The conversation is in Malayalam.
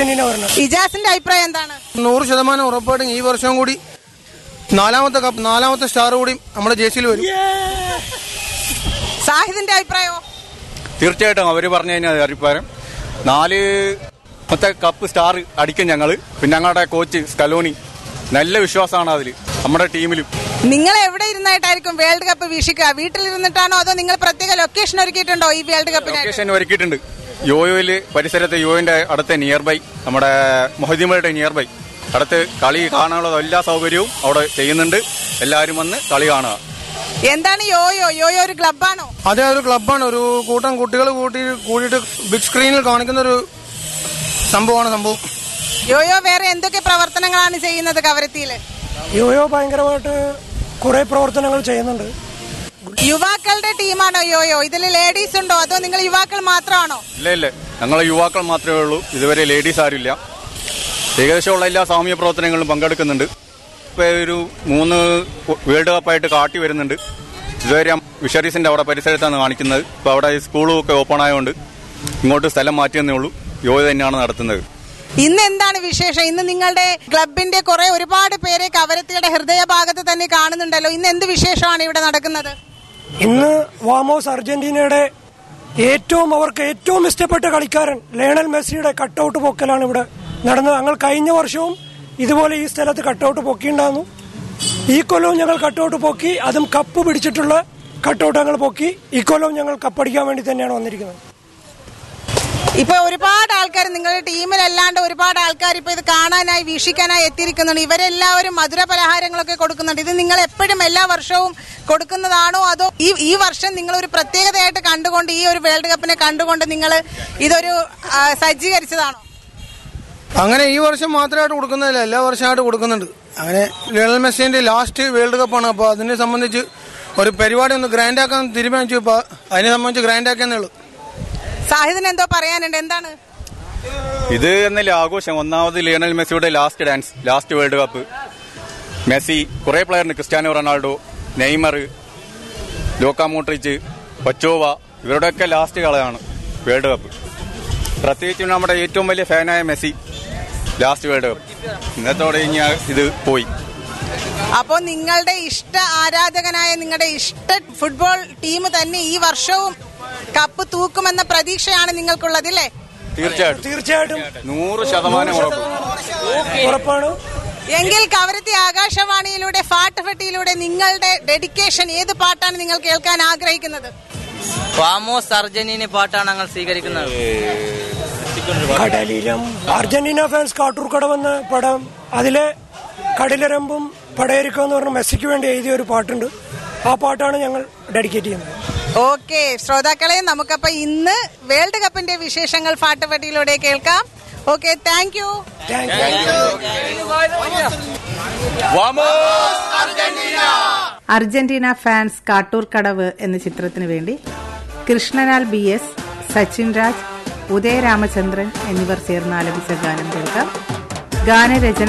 അർജന്റീന വരണം ഇജാസിന്റെ അഭിപ്രായം എന്താണ് നൂറ് ശതമാനം ഉറപ്പായിട്ടും ഈ വർഷം കൂടി നാലാമത്തെ കപ്പ് നാലാമത്തെ സ്റ്റാർ കൂടി നമ്മുടെ ജേസിയിൽ വരും സാഹിദിന്റെ അഭിപ്രായമോ തീർച്ചയായിട്ടും അവർ പറഞ്ഞു കഴിഞ്ഞാൽ അഭിപ്രായം നാല് മൊത്ത കപ്പ് സ്റ്റാർ അടിക്കും ഞങ്ങള് പിന്നെ ഞങ്ങളുടെ കോച്ച് സ്കലോനി നല്ല വിശ്വാസമാണ് അതിൽ നമ്മുടെ ടീമിലും നിങ്ങൾ എവിടെ ഇരുന്നായിട്ടായിരിക്കും വേൾഡ് കപ്പ് വീക്ഷിക്കുക വീട്ടിലിരുന്നിട്ടാണോ അതോ നിങ്ങൾ പ്രത്യേക ലൊക്കേഷൻ ഒരുക്കിയിട്ടുണ്ടോ ഈ വേൾഡ് കപ്പിനായിട്ട് ലൊക്കേഷൻ ഒരുക്കിയിട്ടുണ്ട് യോയോയില് പരിസരത്ത് യോയോന്റെ അടുത്ത നിയർ ബൈ നമ്മുടെ മൊഹദ്ദീമയുടെ നിയർ ബൈ അടുത്ത് കളി കാണാനുള്ള എല്ലാ സൗകര്യവും അവിടെ ചെയ്യുന്നുണ്ട് എല്ലാവരും വന്ന് കളി കാണുക എന്താണ് യോയോ യോയോ ഒരു ക്ലബാണോ അതേ ഒരു ക്ലബ്ബാണ് ഒരു കൂട്ടം കുട്ടികൾ കൂട്ടി കൂടിയിട്ട് ബിഗ് സ്ക്രീനിൽ കാണിക്കുന്ന ഒരു സംഭവമാണ് സംഭവം യോയോ വേറെ എന്തൊക്കെ പ്രവർത്തനങ്ങളാണ് ചെയ്യുന്നത് കവരത്തിയില് യോയോ ഭയങ്കരമായിട്ട് കുറെ പ്രവർത്തനങ്ങൾ ചെയ്യുന്നുണ്ട് യുവാക്കളുടെ ടീമാണോ യോയോ ഇതിൽ ലേഡീസ് ഉണ്ടോ അതോ നിങ്ങൾ യുവാക്കൾ മാത്രമാണോ ഇല്ല ഇല്ല ഞങ്ങളെ യുവാക്കൾ മാത്രമേ ഉള്ളൂ ഇതുവരെ ലേഡീസ് ആരുമില്ല ഏകദേശമുള്ള എല്ലാ സാമൂഹ്യ പ്രവർത്തനങ്ങളിലും പങ്കെടുക്കുന്നുണ്ട് ഇപ്പൊ ഒരു മൂന്ന് വേൾഡ് കപ്പായിട്ട് കാട്ടി വരുന്നുണ്ട് ഇതുവരെ വിഷറീസിന്റെ അവിടെ പരിസരത്താണ് കാണിക്കുന്നത് ഇപ്പൊ അവിടെ സ്കൂളും ഒക്കെ ഓപ്പൺ ആയതുകൊണ്ട് ഇങ്ങോട്ട് സ്ഥലം മാറ്റിയെന്നേ ഉള്ളൂ യോഗ തന്നെയാണ് നടത്തുന്നത് ഇന്ന് എന്താണ് വിശേഷം ഇന്ന് നിങ്ങളുടെ ക്ലബിന്റെ കുറെ ഒരുപാട് പേരെ കവരത്തിയുടെ ഹൃദയഭാഗത്ത് തന്നെ കാണുന്നുണ്ടല്ലോ ഇന്ന് എന്ത് വിശേഷമാണ് ഇവിടെ നടക്കുന്നത് ഇന്ന് വാമോസ് അർജന്റീനയുടെ ഏറ്റവും അവർക്ക് ഏറ്റവും ഇഷ്ടപ്പെട്ട കളിക്കാരൻ ലയണൽ മെസ്സിയുടെ കട്ടൗട്ട് പൊക്കലാണ് ഇവിടെ നടന്നത് ഞങ്ങൾ കഴിഞ്ഞ വർഷവും ഇതുപോലെ ഈ സ്ഥലത്ത് കട്ടൗട്ട് പൊക്കിയിട്ടുണ്ടായിരുന്നു ഈ കൊല്ലവും ഞങ്ങൾ കട്ടൗട്ട് പൊക്കി അതും കപ്പ് പിടിച്ചിട്ടുള്ള കട്ടൗട്ട് ഞങ്ങൾ പൊക്കി ഈ കൊല്ലവും ഞങ്ങൾ കപ്പടിക്കാൻ വേണ്ടി തന്നെയാണ് വന്നിരിക്കുന്നത് ഇപ്പൊ ഒരുപാട് ആൾക്കാർ നിങ്ങളുടെ ടീമിലല്ലാണ്ട് ഒരുപാട് ആൾക്കാർ ഇപ്പൊ ഇത് കാണാനായി വീക്ഷിക്കാനായി എത്തിയിരിക്കുന്നുണ്ട് ഇവരെല്ലാവരും മധുര പലഹാരങ്ങളൊക്കെ കൊടുക്കുന്നുണ്ട് ഇത് നിങ്ങൾ എപ്പോഴും എല്ലാ വർഷവും കൊടുക്കുന്നതാണോ അതോ ഈ ഈ വർഷം നിങ്ങൾ ഒരു പ്രത്യേകതയായിട്ട് കണ്ടുകൊണ്ട് ഈ ഒരു വേൾഡ് കപ്പിനെ കണ്ടുകൊണ്ട് നിങ്ങൾ ഇതൊരു ആ, സജ്ജീകരിച്ചതാണോ അങ്ങനെ ഈ വർഷം മാത്രമായിട്ട് കൊടുക്കുന്നില്ല എല്ലാ വർഷമായിട്ട് കൊടുക്കുന്നുണ്ട് അങ്ങനെ ലയണൽ മെസ്സിന്റെ ലാസ്റ്റ് വേൾഡ് കപ്പാണ് അപ്പോൾ അതിനെ സംബന്ധിച്ച് ഒരു പരിപാടി ഒന്ന് ഗ്രാൻഡ് ആക്കാൻ തീരുമാനിച്ചു ഇപ്പോൾ അതിനെ സംബന്ധിച്ച് ഗ്രാൻഡ് ആക്കിയെന്നേ ഉള്ളൂ സാഹിദിന് എന്തോ പറയാനുണ്ട് എന്താണ് ഇത് എന്നല്ലേ ആഘോഷം ഒന്നാമത് ലിയണൽ മെസ്സിയുടെ last dance last world cup Messi കുറെ പ്ലെയറിന് Cristiano Ronaldo Neymar Luka Modric പച്ചോവ ഇവരുടെയൊക്കെ ലാസ്റ്റ് കളയാണ് വേൾഡ് കപ്പ് പ്രത്യേകിച്ച് നമ്മുടെ ഏറ്റവും വലിയ ഫാനായ മെസ്സി ലാസ്റ്റ് വേൾഡ് കപ്പ് ഇന്നത്തോടെ ഇനി ആ ഇത് പോയി അപ്പോൾ നിങ്ങളുടെ ഇഷ്ട ആരാധകനായ നിങ്ങളുടെ ഇഷ്ട ഫുട്ബോൾ ടീം തന്നെ ഈ വർഷവും കപ്പ് തൂക്കുമെന്ന പ്രതീക്ഷയാണ് നിങ്ങൾക്കുള്ളത് അല്ലേ തീർച്ചയായിട്ടും തീർച്ചയായിട്ടും നൂറ് ശതമാനം ഉറപ്പ് ഉറപ്പാണ് എങ്കിൽ കവരത്തി ആകാശവാണിയിലൂടെ ഫാട്ടുഫെട്ടിയിലൂടെ നിങ്ങളുടെ ഡെഡിക്കേഷൻ ഏത് പാട്ടാണ് നിങ്ങൾ കേൾക്കാൻ ആഗ്രഹിക്കുന്നത് ഫാമോസ് അർജന്റീന പാട്ടാണ് ഞങ്ങൾ സ്വീകരിക്കുന്നത് കടലിലും അർജന്റീന ഫാൻസ് കാട്ടൂർ കടവെന്ന പടം അതിലെ കടലിരമ്പും പടയരിക്കം എന്ന് പറഞ്ഞ മെസ്സിക്ക് വേണ്ടി എഴുതിയ ഒരു പാട്ടുണ്ട് ആ പാട്ടാണ് ഞങ്ങൾ ഡെഡിക്കേറ്റ് ചെയ്യുന്നത് ഓക്കെ ശ്രോതാക്കളെ നമുക്കപ്പോ ഇന്ന് വേൾഡ് കപ്പിന്റെ വിശേഷങ്ങൾ ഫാട്ടുഫെട്ടിയിലൂടെ കേൾക്കാം okay thank you Argentina fans Kattoor Kadavu എന്ന ചിത്രത്തിനു വേണ്ടി കൃഷ്ണലാൽ ബി എസ് സച്ചിൻ രാജ് ഉദയ രാമചന്ദ്രൻ എന്നിവർ ചേർന്ന് ആലപിച്ച ഗാനം കേൾക്കാം ഗാനരചന